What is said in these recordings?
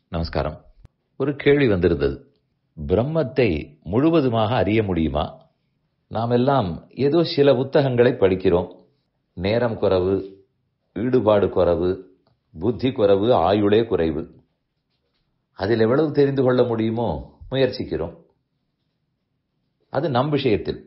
நமஸ்காரம் ஒரு கேள்வி வந்திருந்தது பிரம்மத்தை முழுவதுமாக அறிய முடியுமா நாம் எல்லாம் ஏதோ சில புத்தகங்களை படிக்கிறோம் நேரம் குறைவு ஈடுபாடு குறைவு புத்தி குறைவு ஆயுளே குறைவு அதில் எவ்வளவு தெரிந்து கொள்ள முடியுமோ முயற்சிக்கிறோம் அது நம் விஷயத்தில்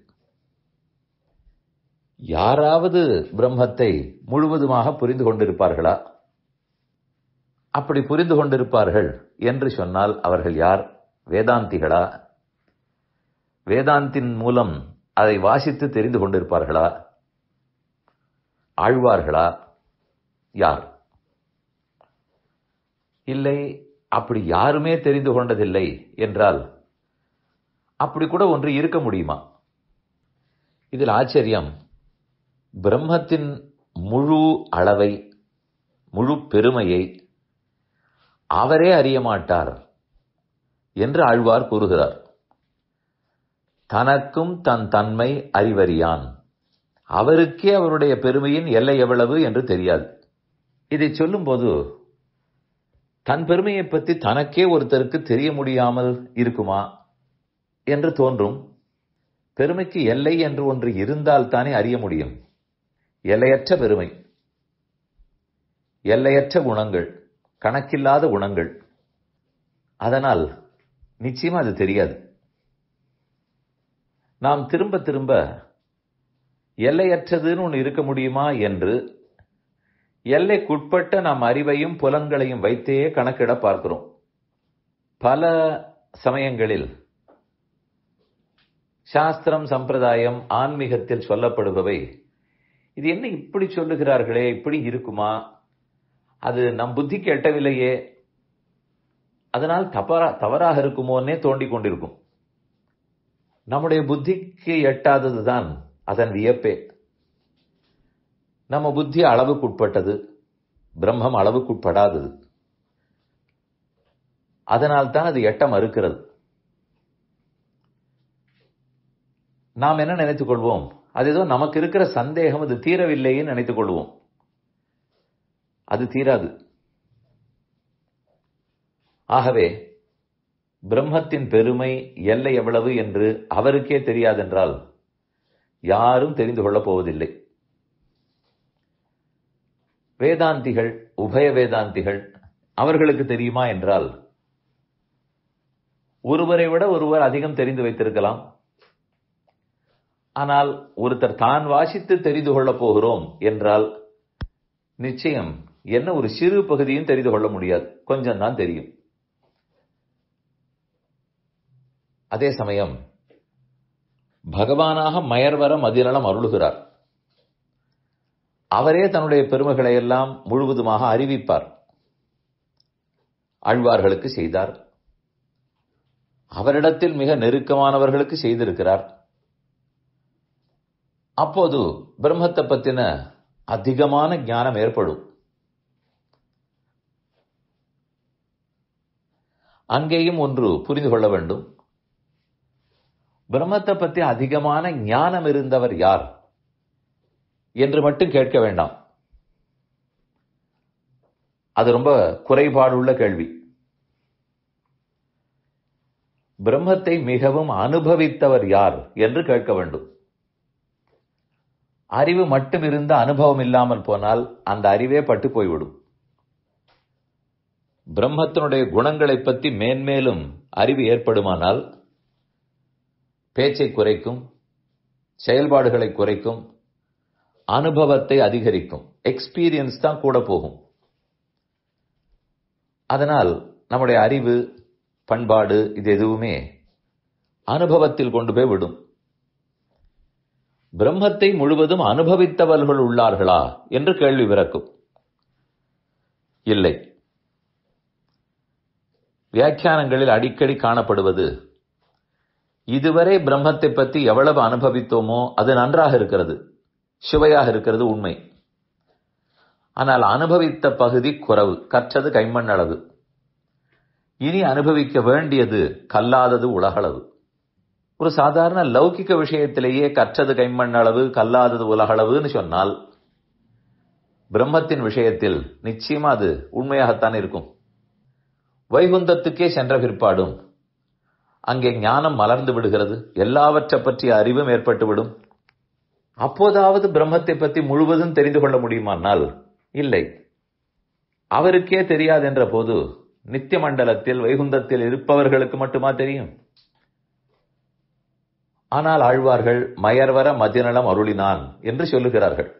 யாராவது பிரம்மத்தை முழுவதுமாக புரிந்து கொண்டிருப்பார்களா அப்படி புரிந்து கொண்டிருப்பார்கள் என்று சொன்னால் அவர்கள் யார் வேதாந்திகளா வேதாந்தின் மூலம் அதை வாசித்து தெரிந்து கொண்டிருப்பார்களா ஆழ்வார்களா யார் இல்லை அப்படி யாருமே தெரிந்து கொண்டதில்லை என்றால் அப்படி கூட ஒன்று இருக்க முடியுமா இதில் ஆச்சரியம் பிரம்மத்தின் முழு அளவை முழு பெருமையை அவரே அறிய மாட்டார் என்று ஆழ்வார் கூறுகிறார் தனக்கும் தன் தன்மை அறிவறியான் அவருக்கே அவருடைய பெருமையின் எல்லை எவ்வளவு என்று தெரியாது இதை சொல்லும்போது தன் பெருமையை பற்றி தனக்கே ஒருத்தருக்கு தெரிய முடியாமல் இருக்குமா என்று தோன்றும் பெருமைக்கு எல்லை என்று ஒன்று இருந்தால் தானே அறிய முடியும் எல்லையற்ற பெருமை எல்லையற்ற குணங்கள் கணக்கில்லாத குணங்கள் அதனால் நிச்சயமா அது தெரியாது நாம் திரும்ப திரும்ப எல்லையற்றதுன்னு ஒன்று இருக்க முடியுமா என்று எல்லைக்குட்பட்ட நாம் அறிவையும் புலன்களையும் வைத்தே கணக்கிட பார்க்கிறோம் பல சமயங்களில் சாஸ்திரம் சம்பிரதாயம் ஆன்மீகத்தில் சொல்லப்படுபவை இது என்ன இப்படி சொல்லுகிறார்களே இப்படி இருக்குமா அது நம் புத்திக்கு எட்டவில்லையே அதனால் தவறா தவறாக இருக்குமோன்னே தோண்டிக் கொண்டிருக்கும் நம்முடைய புத்திக்கு எட்டாததுதான் அதன் வியப்பே நம்ம புத்தி அளவுக்குட்பட்டது பிரம்மம் அளவுக்குட்படாதது அதனால் தான் அது எட்ட மறுக்கிறது நாம் என்ன நினைத்துக் கொள்வோம் அது ஏதோ நமக்கு இருக்கிற சந்தேகம் அது தீரவில்லைன்னு நினைத்துக் கொள்வோம் அது தீராது ஆகவே பிரம்மத்தின் பெருமை எல்லை எவ்வளவு என்று அவருக்கே தெரியாதென்றால் யாரும் தெரிந்து கொள்ளப் போவதில்லை வேதாந்திகள் உபய வேதாந்திகள் அவர்களுக்கு தெரியுமா என்றால் ஒருவரை விட ஒருவர் அதிகம் தெரிந்து வைத்திருக்கலாம் ஆனால் ஒருத்தர் தான் வாசித்து தெரிந்து கொள்ளப் போகிறோம் என்றால் நிச்சயம் என்ன ஒரு சிறு பகுதியும் தெரிந்து கொள்ள முடியாது கொஞ்சம் தான் தெரியும் அதே சமயம் பகவானாக மயர்வர மதிநலம் அருளுகிறார் அவரே தன்னுடைய பெருமைகளை எல்லாம் முழுவதுமாக அறிவிப்பார் ஆழ்வார்களுக்கு செய்தார் அவரிடத்தில் மிக நெருக்கமானவர்களுக்கு செய்திருக்கிறார் அப்போது பிரம்மத்தை பற்றின அதிகமான ஞானம் ஏற்படும் அங்கேயும் ஒன்று புரிந்து கொள்ள வேண்டும் பிரம்மத்தை பற்றி அதிகமான ஞானம் இருந்தவர் யார் என்று மட்டும் கேட்க வேண்டாம் அது ரொம்ப குறைபாடுள்ள கேள்வி பிரம்மத்தை மிகவும் அனுபவித்தவர் யார் என்று கேட்க வேண்டும் அறிவு மட்டும் இருந்த அனுபவம் இல்லாமல் போனால் அந்த அறிவே பட்டு போய்விடும் பிரம்மத்தினுடைய குணங்களை பற்றி மேன்மேலும் அறிவு ஏற்படுமானால் பேச்சை குறைக்கும் செயல்பாடுகளை குறைக்கும் அனுபவத்தை அதிகரிக்கும் எக்ஸ்பீரியன்ஸ் தான் கூட போகும் அதனால் நம்முடைய அறிவு பண்பாடு இது எதுவுமே அனுபவத்தில் கொண்டு போய் விடும் பிரம்மத்தை முழுவதும் அனுபவித்தவர்கள் உள்ளார்களா என்று கேள்வி பிறக்கும் இல்லை வியாக்கியானங்களில் அடிக்கடி காணப்படுவது இதுவரை பிரம்மத்தை பற்றி எவ்வளவு அனுபவித்தோமோ அது நன்றாக இருக்கிறது சுவையாக இருக்கிறது உண்மை ஆனால் அனுபவித்த பகுதி குறவு கற்றது கைமண் அளவு இனி அனுபவிக்க வேண்டியது கல்லாதது உலகளவு ஒரு சாதாரண லௌகிக்க விஷயத்திலேயே கற்றது கைமண் அளவு கல்லாதது உலகளவுன்னு சொன்னால் பிரம்மத்தின் விஷயத்தில் நிச்சயமா அது உண்மையாகத்தான் இருக்கும் வைகுந்தத்துக்கே சென்ற பிற்பாடும் அங்கே ஞானம் மலர்ந்து விடுகிறது எல்லாவற்றை பற்றிய அறிவும் ஏற்பட்டுவிடும் அப்போதாவது பிரம்மத்தை பற்றி முழுவதும் தெரிந்து கொள்ள முடியுமானால் இல்லை அவருக்கே தெரியாது என்ற போது நித்திய மண்டலத்தில் வைகுந்தத்தில் இருப்பவர்களுக்கு மட்டுமா தெரியும் ஆனால் ஆழ்வார்கள் மயர்வர மதிநலம் அருளினான் என்று சொல்லுகிறார்கள்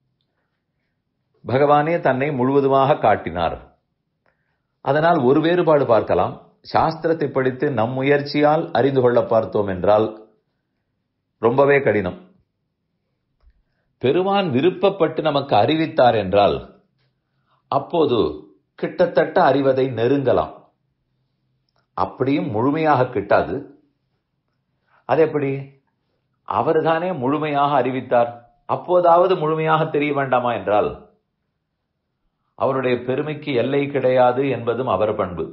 பகவானே தன்னை முழுவதுமாக காட்டினார் அதனால் ஒரு வேறுபாடு பார்க்கலாம் சாஸ்திரத்தை படித்து நம் முயற்சியால் அறிந்து கொள்ள பார்த்தோம் என்றால் ரொம்பவே கடினம் பெருமான் விருப்பப்பட்டு நமக்கு அறிவித்தார் என்றால் அப்போது கிட்டத்தட்ட அறிவதை நெருங்கலாம் அப்படியும் முழுமையாக கிட்டாது அது எப்படி அவர்தானே முழுமையாக அறிவித்தார் அப்போதாவது முழுமையாக தெரிய வேண்டாமா என்றால் அவருடைய பெருமைக்கு எல்லை கிடையாது என்பதும் அவர் பண்பு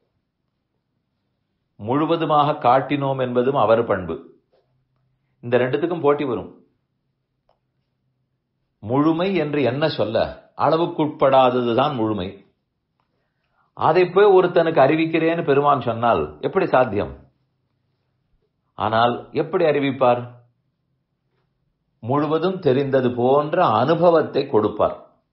முழுவதுமாக காட்டினோம் என்பதும் அவர் பண்பு இந்த ரெண்டுத்துக்கும் போட்டி வரும் முழுமை என்று என்ன சொல்ல அளவுக்குட்படாததுதான் முழுமை அதை போய் ஒருத்தனுக்கு அறிவிக்கிறேன்னு பெருமான் சொன்னால் எப்படி சாத்தியம் ஆனால் எப்படி அறிவிப்பார் முழுவதும் தெரிந்தது போன்ற அனுபவத்தை கொடுப்பார்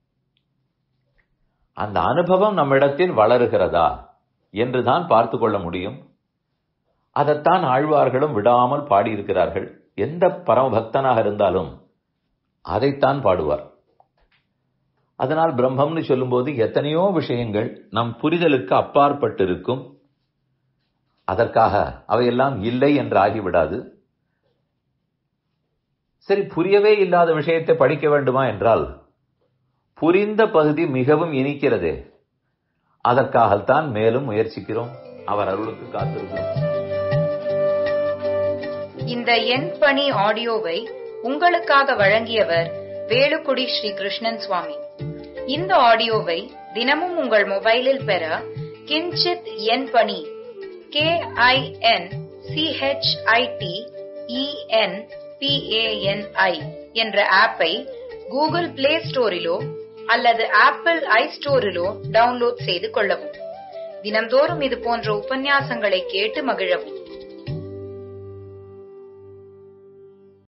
அந்த அனுபவம் நம்மிடத்தில் வளருகிறதா என்றுதான் பார்த்து கொள்ள முடியும் அதைத்தான் ஆழ்வார்களும் விடாமல் பாடியிருக்கிறார்கள் எந்த பரமபக்தனாக இருந்தாலும் அதைத்தான் பாடுவார் அதனால் பிரம்மம்னு சொல்லும்போது எத்தனையோ விஷயங்கள் நம் புரிதலுக்கு அப்பாற்பட்டிருக்கும் அதற்காக அவையெல்லாம் இல்லை என்று ஆகிவிடாது சரி புரியவே இல்லாத விஷயத்தை படிக்க வேண்டுமா என்றால் புரிந்த பகுதி மிகவும் இனிக்கிறதே அதற்காகத்தான் மேலும் முயற்சிக்கிறோம் அவர் அருளுக்கு காத்திருக்கிறோம் இந்த என் பணி ஆடியோவை உங்களுக்காக வழங்கியவர் வேலுக்குடி ஸ்ரீ கிருஷ்ணன் சுவாமி இந்த ஆடியோவை தினமும் உங்கள் மொபைலில் பெற கிஞ்சித் என் பணி கே ஐ என் சிஹெச்ஐடி இஎன் பிஏஎன்ஐ என்ற ஆப்பை கூகுள் பிளே ஸ்டோரிலோ அல்லது ஆப்பிள் ஐ ஸ்டோரிலோ டவுன்லோட் செய்து கொள்ளவும் தினம்தோறும் இது போன்ற உபன்யாசங்களை கேட்டு மகிழவும்